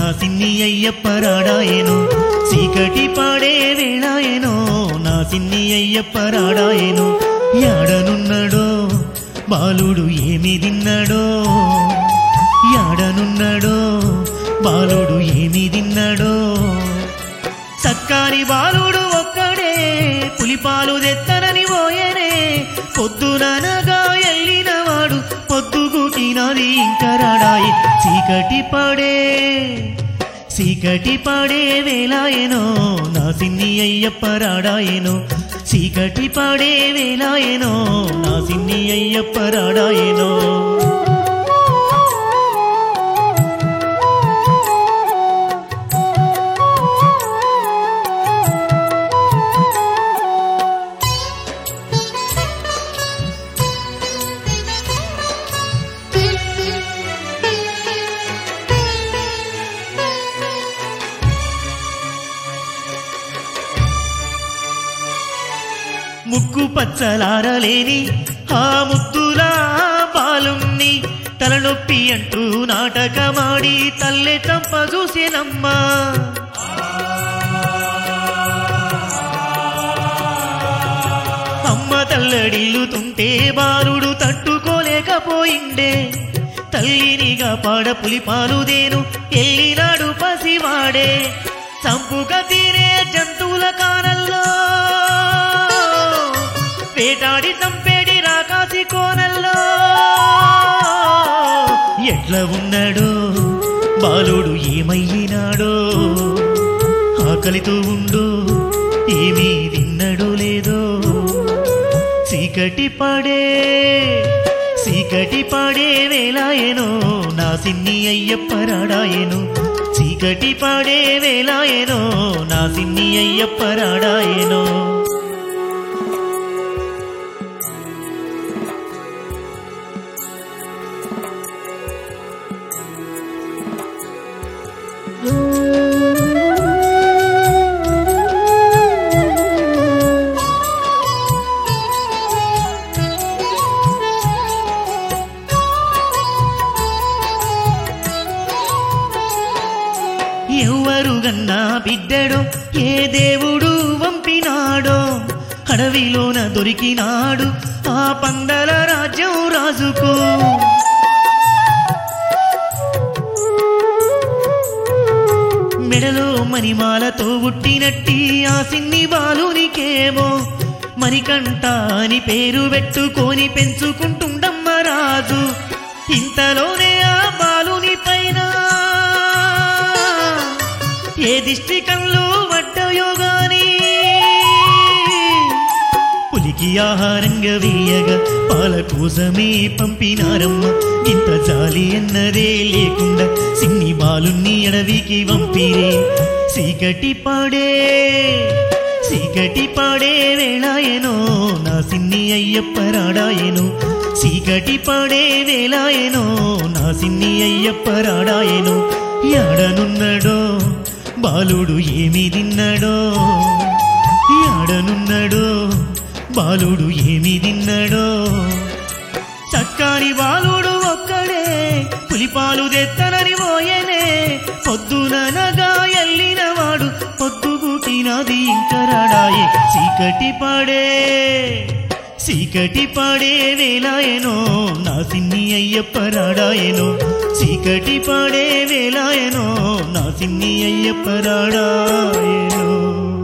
సిన్ని అయ్యప్పరాడాయను చీకటి పాడే వేళాయనో నా సిన్ని అయ్యప్పరాడాయను యాడనున్నాడో బాలుడు ఏమి తిన్నాడో యాడనున్నాడో బాలుడు ఏమి తిన్నాడో సక్కారి బాలుడు ఒక్కడే పులిపాలు తెత్తనని పోయనే పొద్దుననగా ఎల్లినవాడు పొద్దుగుకినది ఇంకరాడాయి చీకటి పడే చీకటి పడే వేలాయనో నా సిన్ని అయ్యప్పరాడాయను చీకటి పడే వేలాయనో నా సిన్ని అయ్యప్పరాడాయనో ముక్కు పచ్చలారలేని ఆ ముద్దులా బాలుణ్ణి తలనొప్పి అంటూ నాటకమాడి తల్లె చంప చూసేనమ్మా అమ్మ తల్లడిల్లుతుంటే బాలుడు తట్టుకోలేకపోయిండే తల్లినిగా పాడ పులిపాలుదేను ఎల్లినాడు పసివాడే చంపుక తీరే జంతువుల కానల్లో వేటాడి చంపేడి రాకాసి కోనల్లో ఎట్లా ఉన్నాడో బాలుడు ఏమయ్యినాడో ఆకలితో ఉండు ఏమీ తిన్నడో లేదో చీకటి పడే చీకటి పడే వేలాయనో నా సిన్ని అయ్యప్పరాడాయను చీకటి పడే వేలాయనో నా సిన్ని అయ్యప్పరాడాయనో ఎవరు గన్నా బిడ్డడో ఏ దేవుడు వంపినాడో అడవిలోన దొరికినాడు ఆ పందల రాజ్యం రాజుకు మెడలో మణిమాలతో పుట్టినట్టి ఆ సిన్ని బాలునికేమో మణికంఠ అని పేరు పెట్టుకొని పెంచుకుంటుండమ్మ రాజు ఇంతలోనే ఆ బాలుని పైన ఏ దిష్టి కళ్ళు పడ్డయో గాని పులికి ఆహారంగా వేయగా పాల కోసమే పంపినారమ్మ ఇంత జాలి అన్నదే లేకుండా సిన్ని బాలుని అడవికి పంపిరే చీకటి పాడే చీకటి పాడే వేళాయనో నా సిన్ని అయ్యప్పరాడాయను చీకటి పాడే వేళాయనో నా సిన్ని అయ్యప్పరాడాయను యాడనున్నాడో బాలుడు ఏమి తిన్నాడో యాడనున్నాడో బాలుడు ఏమి తిన్నాడో చక్కని బాలుడు ఒక్కడే పులిపాలు తెత్తనని పోయనే పొద్దుననగా ఎల్లినవాడు పొద్దుగుకినది ఇంకరాడాయే చీకటి పడే చీకటి పడే వేలాయనో నా సిన్ని అయ్యప్పరాడాయనో చీకటి పడే వేలాయనో నా సిన్ని అయ్యప్పరాడాయనో